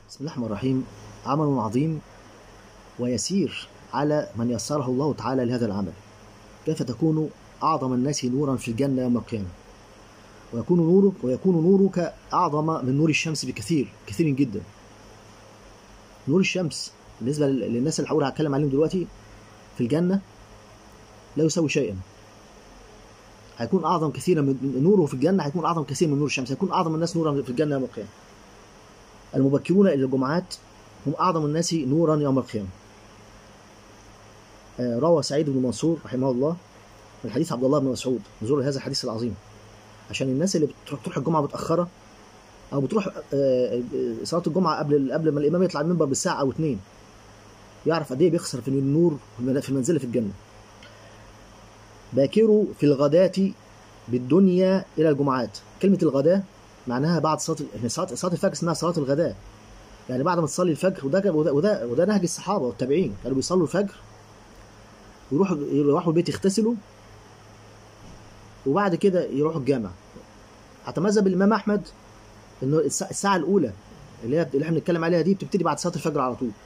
بسم الله الرحمن الرحيم عمل عظيم ويسير على من يسره الله تعالى لهذا العمل كيف تكون أعظم الناس نورا في الجنة يوم القيامة ويكون نورك ويكون نورك أعظم من نور الشمس بكثير كثير جدا نور الشمس بالنسبة للناس اللي هقول هتكلم عليهم دلوقتي في الجنة لا يساوي شيئا هيكون أعظم كثيرا من نوره في الجنة هيكون أعظم كثير من نور الشمس هيكون أعظم الناس نورا في الجنة يوم القيامة المبكرون إلى الجمعات هم أعظم الناس نورا يوم القيامة روى سعيد بن منصور رحمه الله من حديث عبد الله بن مسعود نزول هذا الحديث العظيم عشان الناس اللي بتروح تروح الجمعة متأخرة أو بتروح صلاة الجمعة قبل قبل ما الإمام يطلع المنبر بالساعة أو اتنين يعرف قد إيه بيخسر في النور في المنزلة في الجنة باكروا في الغداة بالدنيا إلى الجمعات كلمة الغداء معناها بعد صلاة صلاة صلاة الفجر اسمها صلاة الغداء يعني بعد ما تصلي الفجر وده وده وده, وده نهج الصحابة والتابعين كانوا بيصلوا الفجر ويروحوا يروحوا البيت يغتسلوا وبعد كده يروحوا الجامع حتى مذهب الإمام أحمد إنه الساعة الأولى اللي هي اللي احنا بنتكلم عليها دي بتبتدي بعد صلاة الفجر على طول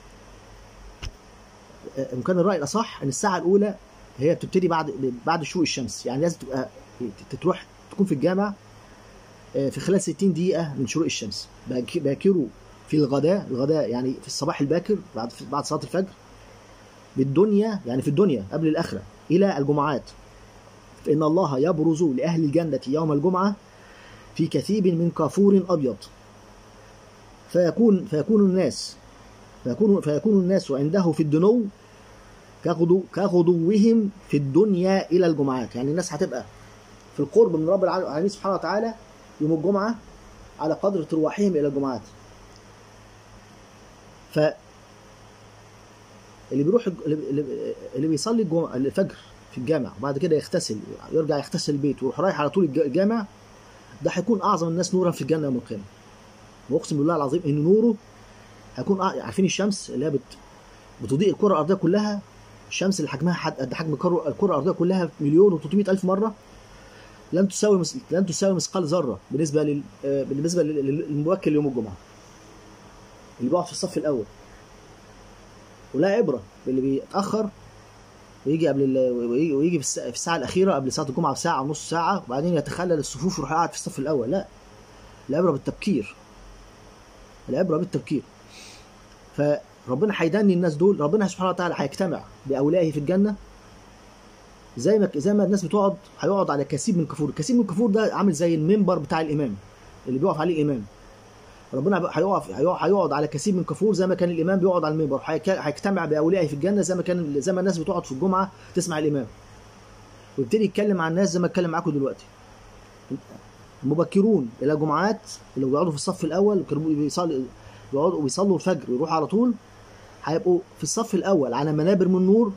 إن كان الرأي الأصح إن الساعة الأولى هي بتبتدي بعد بعد شروق الشمس يعني لازم تبقى تروح تكون في الجامع في خلال 60 دقيقة من شروق الشمس باكروا في الغداء الغداء يعني في الصباح الباكر بعد بعد صلاة الفجر بالدنيا يعني في الدنيا قبل الآخرة إلى الجمعات فإن الله يبرز لأهل الجنة يوم الجمعة في كثيب من كافور أبيض فيكون فيكون الناس فيكون فيكون الناس عنده في الدنو كغدو كغدوهم في الدنيا إلى الجمعات يعني الناس هتبقى في القرب من رب العالمين سبحانه وتعالى يوم الجمعة على قدر ترواحهم إلى الجمعات ف اللي بيروح اللي بيصلي الجمعة الفجر في الجامع وبعد كده يغتسل يرجع يغتسل البيت ويروح رايح على طول الجامع ده هيكون أعظم الناس نورا في الجنة يوم القيامة وأقسم بالله العظيم إن نوره هيكون عارفين الشمس اللي هي بت... بتضيء الكرة الأرضية كلها الشمس اللي حجمها قد حجم الكرة الأرضية كلها مليون و300 ألف مرة لن تساوي مس... لن تساوي مثقال ذرة بالنسبة لل... بالنسبة للموكل يوم الجمعة اللي بيقعد في الصف الأول ولا عبرة باللي بيتأخر ويجي قبل ال... ويجي, ويجي في الساعة الأخيرة قبل صلاة الجمعة بساعة ونص ساعة وبعدين يتخلل الصفوف ويروح قاعد في الصف الأول لا العبرة بالتبكير العبرة بالتبكير فربنا هيدني الناس دول ربنا سبحانه وتعالى هيجتمع بأوليائه في الجنة زي ما زي ما الناس بتقعد هيقعد على كثيب من كفور الكثيب من الكفور ده عامل زي المنبر بتاع الإمام اللي بيقف عليه الإمام ربنا هيقف هيقعد على كثير من كفور زي ما كان الامام بيقعد على المنبر هيجتمع باوليائه في الجنه زي ما كان زي ما الناس بتقعد في الجمعه تسمع الامام ويبتدي يتكلم عن الناس زي ما اتكلم معاكم دلوقتي المبكرون الى جمعات اللي بيقعدوا في الصف الاول بيصلوا بيقعدوا بيصلوا الفجر ويروحوا على طول هيبقوا في الصف الاول على منابر من نور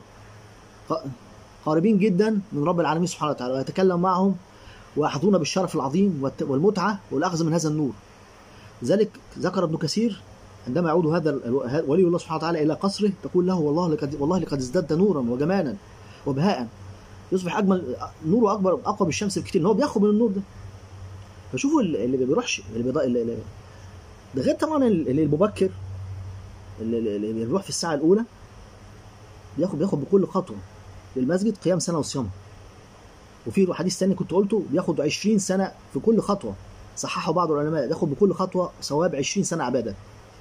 قريبين جدا من رب العالمين سبحانه وتعالى ويتكلم معهم ويحظون بالشرف العظيم والمتعه والاخذ من هذا النور لذلك ذكر ابن كثير عندما يعود هذا ولي الله سبحانه وتعالى الى قصره تقول له والله لقد والله لقد ازددت نورا وجمالا وبهاء يصبح اجمل نوره اكبر اقوى بالشمس بكثير ان هو بياخد من النور ده فشوفوا اللي ما بيروحش اللي بيضاء اللي ده غير طبعا اللي المبكر اللي, اللي بيروح في الساعه الاولى بياخد بياخد بكل خطوه للمسجد قيام سنه وصيام وفي حديث ثاني كنت قلته بياخد 20 سنه في كل خطوه صححوا بعض العلماء ياخد بكل خطوه ثواب 20 سنه عباده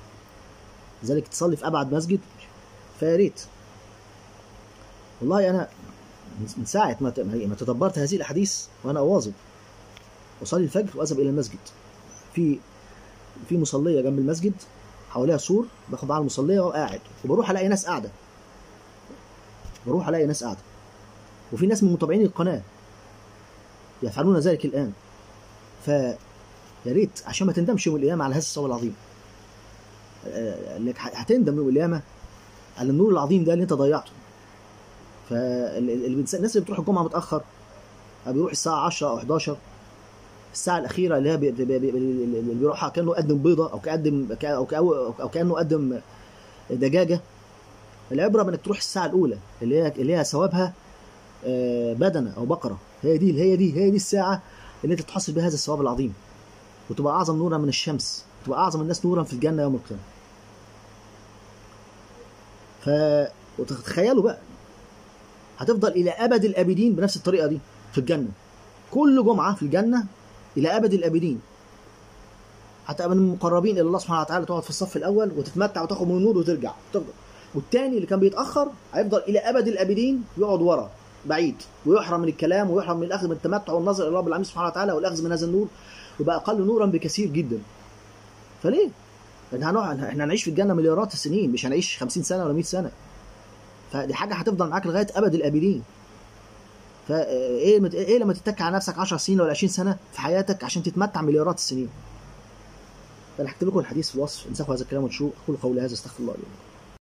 لذلك تصلي في ابعد مسجد فيا ريت والله انا من ساعه ما ما تدبرت هذه الاحاديث وانا اواظب اصلي الفجر واذهب الى المسجد في في مصليه جنب المسجد حواليها سور باخد على المصليه وقاعد وبروح الاقي ناس قاعده بروح الاقي ناس قاعده وفي ناس من متابعين القناه يفعلون ذلك الان ف يا ريت عشان ما تندمش يوم القيامه على هذا الثواب العظيم انك هتندم يوم القيامه على النور العظيم ده اللي انت ضيعته فالناس اللي بتروح الجمعه متاخر بيروح الساعه 10 او 11 الساعه الاخيره اللي هي بي بي بي اللي بيروحها كانه قدم بيضه او كقدم او او كانه قدم دجاجه العبره بانك تروح الساعه الاولى اللي هي اللي هي ثوابها بدنه او بقره هي دي هي دي هي دي الساعه اللي انت تحصل بها هذا الثواب العظيم وتبقى اعظم نورا من الشمس تبقى اعظم الناس نورا في الجنه يوم القيامه ف وتخيلوا بقى هتفضل الى ابد الابدين بنفس الطريقه دي في الجنه كل جمعه في الجنه الى ابد الابدين هتبقى من المقربين الى الله سبحانه وتعالى تقعد في الصف الاول وتتمتع وتاخد من النور وترجع تفضل والتاني اللي كان بيتاخر هيفضل الى ابد الابدين يقعد ورا بعيد ويحرم من الكلام ويحرم من الاخذ من التمتع والنظر الى رب العالمين سبحانه وتعالى والاخذ من هذا النور وبقى اقل نورا بكثير جدا فليه؟ لان هنقعد احنا هنعيش في الجنه مليارات السنين مش هنعيش 50 سنه ولا 100 سنه فدي حاجه هتفضل معاك لغايه ابد الابدين فايه مت- ايه لما تتك على نفسك 10 سنين ولا 20 سنه في حياتك عشان تتمتع مليارات السنين فانا هكتب لكم الحديث في الوصف انسخوا هذا الكلام وتشوفوا اقول قولي هذا استغفر الله لي ولكم